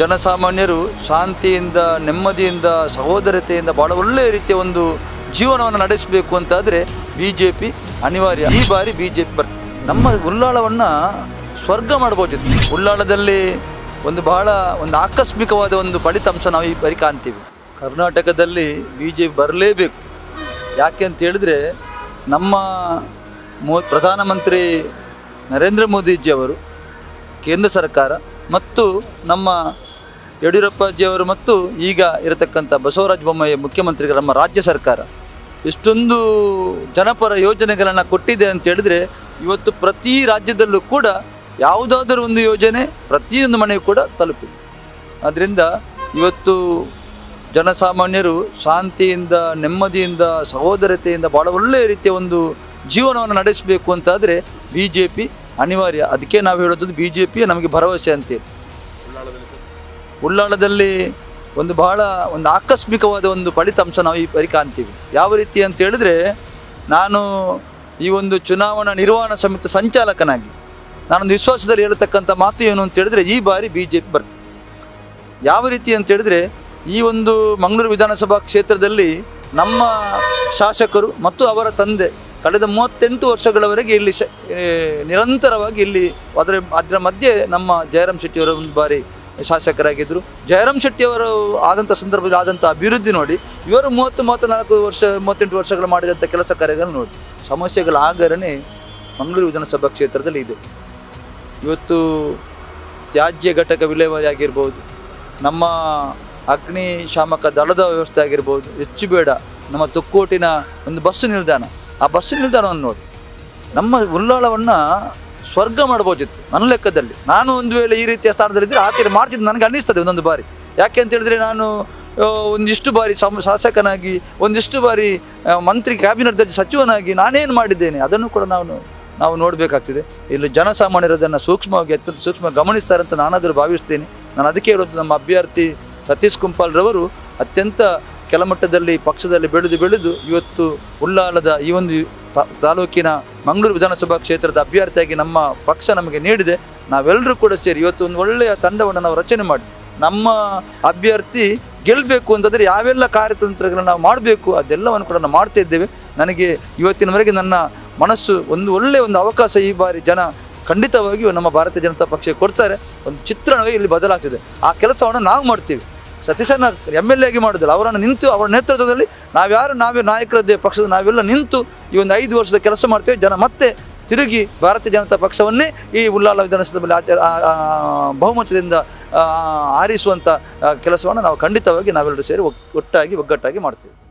ಜನಸಾಮಾನ್ಯರು ಶಾಂತಿಯಿಂದ ನೆಮ್ಮದಿಯಿಂದ ಸಹೋದರತೆಯಿಂದ ಭಾಳ ಒಳ್ಳೆಯ ರೀತಿಯ ಒಂದು ಜೀವನವನ್ನು ನಡೆಸಬೇಕು ಅಂತಾದರೆ ಬಿ ಜೆ ಪಿ ಅನಿವಾರ್ಯ ಈ ಬಾರಿ ಬಿ ಜೆ ಪಿ ಬರ್ತದೆ ನಮ್ಮ ಉಲ್ಲಾಳವನ್ನು ಸ್ವರ್ಗ ಮಾಡ್ಬೋದಿತ್ತು ಉಲ್ಲಾಳದಲ್ಲಿ ಒಂದು ಬಹಳ ಒಂದು ಆಕಸ್ಮಿಕವಾದ ಒಂದು ಫಲಿತಾಂಶ ನಾವು ಈ ಬಾರಿ ಕಾಣ್ತೀವಿ ಕರ್ನಾಟಕದಲ್ಲಿ ಬಿ ಜೆ ಪಿ ಬರಲೇಬೇಕು ಯಾಕೆ ಅಂತ ಹೇಳಿದ್ರೆ ನಮ್ಮ ಮೋ ಪ್ರಧಾನಮಂತ್ರಿ ನರೇಂದ್ರ ಮೋದಿಜಿಯವರು ಕೇಂದ್ರ ಸರ್ಕಾರ ಮತ್ತು ನಮ್ಮ ಯಡಿಯೂರಪ್ಪಾಜಿಯವರು ಮತ್ತು ಈಗ ಇರತಕ್ಕಂಥ ಬಸವರಾಜ ಬೊಮ್ಮಾಯಿ ಮುಖ್ಯಮಂತ್ರಿಗಳು ನಮ್ಮ ರಾಜ್ಯ ಸರ್ಕಾರ ಎಷ್ಟೊಂದು ಜನಪರ ಯೋಜನೆಗಳನ್ನು ಕೊಟ್ಟಿದೆ ಅಂತ ಹೇಳಿದ್ರೆ ಇವತ್ತು ಪ್ರತಿ ರಾಜ್ಯದಲ್ಲೂ ಕೂಡ ಯಾವುದಾದರೂ ಒಂದು ಯೋಜನೆ ಪ್ರತಿಯೊಂದು ಮನೆಯೂ ಕೂಡ ತಲುಪಿದೆ ಆದ್ದರಿಂದ ಇವತ್ತು ಜನಸಾಮಾನ್ಯರು ಶಾಂತಿಯಿಂದ ನೆಮ್ಮದಿಯಿಂದ ಸಹೋದರತೆಯಿಂದ ಭಾಳ ಒಳ್ಳೆಯ ರೀತಿಯ ಒಂದು ಜೀವನವನ್ನು ನಡೆಸಬೇಕು ಅಂತಾದರೆ ಬಿ ಜೆ ಪಿ ಅನಿವಾರ್ಯ ಅದಕ್ಕೆ ನಾವು ಹೇಳೋದು ಬಿ ಜೆ ಪಿಯೇ ನಮಗೆ ಭರವಸೆ ಅಂತೇಳಿ ಉಳ್ಳಾಳದಲ್ಲಿ ಒಂದು ಬಹಳ ಒಂದು ಆಕಸ್ಮಿಕವಾದ ಒಂದು ಫಲಿತಾಂಶ ನಾವು ಈ ಬಾರಿ ಕಾಣ್ತೀವಿ ಯಾವ ರೀತಿ ಅಂತ ಹೇಳಿದ್ರೆ ನಾನು ಈ ಒಂದು ಚುನಾವಣಾ ನಿರ್ವಹಣಾ ಸಮಿತಿ ಸಂಚಾಲಕನಾಗಿ ನಾನೊಂದು ವಿಶ್ವಾಸದಲ್ಲಿ ಹೇಳತಕ್ಕಂಥ ಮಾತು ಏನು ಅಂತ ಹೇಳಿದ್ರೆ ಈ ಬಾರಿ ಬಿ ಜೆ ಪಿ ಬರ್ತದೆ ಯಾವ ರೀತಿ ಅಂತ ಹೇಳಿದ್ರೆ ಈ ಒಂದು ಮಂಗಳೂರು ವಿಧಾನಸಭಾ ಕ್ಷೇತ್ರದಲ್ಲಿ ನಮ್ಮ ಶಾಸಕರು ಮತ್ತು ಅವರ ತಂದೆ ಕಳೆದ ಮೂವತ್ತೆಂಟು ವರ್ಷಗಳವರೆಗೆ ಇಲ್ಲಿ ಶ ಏ, ನಿರಂತರವಾಗಿ ಇಲ್ಲಿ ಅದರ ಅದರ ಮಧ್ಯೆ ನಮ್ಮ ಜಯರಾಮ್ ಶೆಟ್ಟಿಯವರು ಒಂದು ಬಾರಿ ಶಾಸಕರಾಗಿದ್ದರು ಜಯರಾಮ್ ಶೆಟ್ಟಿಯವರು ಆದಂಥ ಸಂದರ್ಭದಲ್ಲಿ ಆದಂಥ ಅಭಿವೃದ್ಧಿ ನೋಡಿ ಇವರು ಮೂವತ್ತು ಮೂವತ್ತ್ನಾಲ್ಕು ವರ್ಷ ಮೂವತ್ತೆಂಟು ವರ್ಷಗಳು ಮಾಡಿದಂಥ ಕೆಲಸ ಕಾರ್ಯಗಳನ್ನು ನೋಡಿ ಸಮಸ್ಯೆಗಳ ಆಗರಣೆ ಮಂಗಳೂರು ವಿಧಾನಸಭಾ ಕ್ಷೇತ್ರದಲ್ಲಿ ಇದೆ ಇವತ್ತು ತ್ಯಾಜ್ಯ ಘಟಕ ವಿಲೇವಾರಿ ಆಗಿರ್ಬೋದು ನಮ್ಮ ಅಗ್ನಿಶಾಮಕ ದಳದ ವ್ಯವಸ್ಥೆ ಆಗಿರ್ಬೋದು ಹೆಚ್ಚು ಬೇಡ ನಮ್ಮ ತೊಕ್ಕೋಟಿನ ಒಂದು ಬಸ್ಸು ನಿಲ್ದಾಣ ಆ ಬಸ್ಸು ನಿಲ್ದಾಣವನ್ನು ನೋಡಿ ನಮ್ಮ ಉಲ್ಲಾಳವನ್ನು ಸ್ವರ್ಗ ಮಾಡ್ಬೋದಿತ್ತು ನನ್ನ ಲೆಕ್ಕದಲ್ಲಿ ನಾನು ಒಂದು ವೇಳೆ ಈ ರೀತಿಯ ಸ್ಥಾನದಲ್ಲಿದ್ದರೆ ಆ ತೀರ ಮಾಡ್ತಿದ್ದು ನನಗೆ ಅನ್ನಿಸ್ತದೆ ಒಂದೊಂದು ಬಾರಿ ಯಾಕೆ ಅಂತ ಹೇಳಿದ್ರೆ ನಾನು ಆ, ಒಂದಿಷ್ಟು ಬಾರಿ ಸಮ ಶಾಸಕನಾಗಿ ಒಂದಿಷ್ಟು ಬಾರಿ ಆ, ಮಂತ್ರಿ ಕ್ಯಾಬಿನೆಟ್ ದರ್ಜೆ ಸಚಿವನಾಗಿ ನಾನೇನು ಮಾಡಿದ್ದೇನೆ ಅದನ್ನು ಕೂಡ ನಾವು ನಾವು ನೋಡಬೇಕಾಗ್ತದೆ ಇಲ್ಲಿ ಜನಸಾಮಾನ್ಯರು ಅದನ್ನು ಸೂಕ್ಷ್ಮವಾಗಿ ಅತ್ಯಂತ ಸೂಕ್ಷ್ಮ ಗಮನಿಸ್ತಾರೆ ಅಂತ ನಾನಾದರೂ ಭಾವಿಸ್ತೇನೆ ನಾನು ಅದಕ್ಕೆ ಹೇಳೋದು ನಮ್ಮ ಅಭ್ಯರ್ಥಿ ಸತೀಶ್ ಕುಂಪಾಲ್ರವರು ಅತ್ಯಂತ ಕೆಳಮಟ್ಟದಲ್ಲಿ ಪಕ್ಷದಲ್ಲಿ ಬೆಳೆದು ಬೆಳೆದು ಇವತ್ತು ಉಳ್ಳಾಲದ ಈ ಒಂದು ತಾ- ತಾಲೂಕಿನ ಮಂಗಳೂರು ವಿಧಾನಸಭಾ ಕ್ಷೇತ್ರದ ಅಭ್ಯರ್ಥಿಯಾಗಿ ನಮ್ಮ ಪಕ್ಷ ನಮಗೆ ನೀಡಿದೆ ನಾವೆಲ್ಲರೂ ಕೂಡ ಸೇರಿ ಇವತ್ತು ಒಂದು ಒಳ್ಳೆಯ ತಂಡವನ್ನು ನಾವು ರಚನೆ ಮಾಡಿ ನಮ್ಮ ಅಭ್ಯರ್ಥಿ ಗೆಲ್ಲಬೇಕು ಅಂತಂದರೆ ಯಾವೆಲ್ಲ ಕಾರ್ಯತಂತ್ರಗಳನ್ನು ನಾವು ಮಾಡಬೇಕು ಅದೆಲ್ಲವನ್ನು ಕೂಡ ನಾವು ಮಾಡ್ತಾ ಇದ್ದೇವೆ ನನಗೆ ಇವತ್ತಿನವರೆಗೆ ನನ್ನ ಮನಸ್ಸು ಒಂದು ಒಳ್ಳೆಯ ಒಂದು ಅವಕಾಶ ಈ ಬಾರಿ ಜನ ಖಂಡಿತವಾಗಿಯೂ ನಮ್ಮ ಭಾರತೀಯ ಜನತಾ ಪಕ್ಷಕ್ಕೆ ಕೊಡ್ತಾರೆ ಒಂದು ಚಿತ್ರಣವೇ ಇಲ್ಲಿ ಬದಲಾಗ್ತಿದೆ ಆ ಕೆಲಸವನ್ನು ನಾವು ಮಾಡ್ತೀವಿ ಸತೀಶನ ಎಮ್ ಎಲ್ ಎ ಆಗಿ ಮಾಡೋದಿಲ್ಲ ಅವರನ್ನು ನಿಂತು ಅವರ ನೇತೃತ್ವದಲ್ಲಿ ನಾವ್ಯಾರು ನಾವೇ ನಾಯಕರದ್ದೇ ಪಕ್ಷದ ನಾವೆಲ್ಲ ನಿಂತು ಈ ಒಂದು ಐದು ವರ್ಷದ ಕೆಲಸ ಮಾಡ್ತೇವೆ ಜನ ಮತ್ತೆ ತಿರುಗಿ ಭಾರತೀಯ ಜನತಾ ಪಕ್ಷವನ್ನೇ ಈ ಉಲ್ಲಾಲ ವಿಧಾನಸಭೆಯಲ್ಲಿ ಆಚಾರ ಆ- ಆ ಬಹುಮತದಿಂದ ಆ, ಆರಿಸುವಂಥ ಕೆಲಸವನ್ನು ನಾವು ಖಂಡಿತವಾಗಿ ನಾವೆಲ್ಲರೂ ಸೇರಿ ಒಗ್- ಒಟ್ಟಾಗಿ ಒಗ್ಗಟ್ಟಾಗಿ ಮಾಡ್ತೀವಿ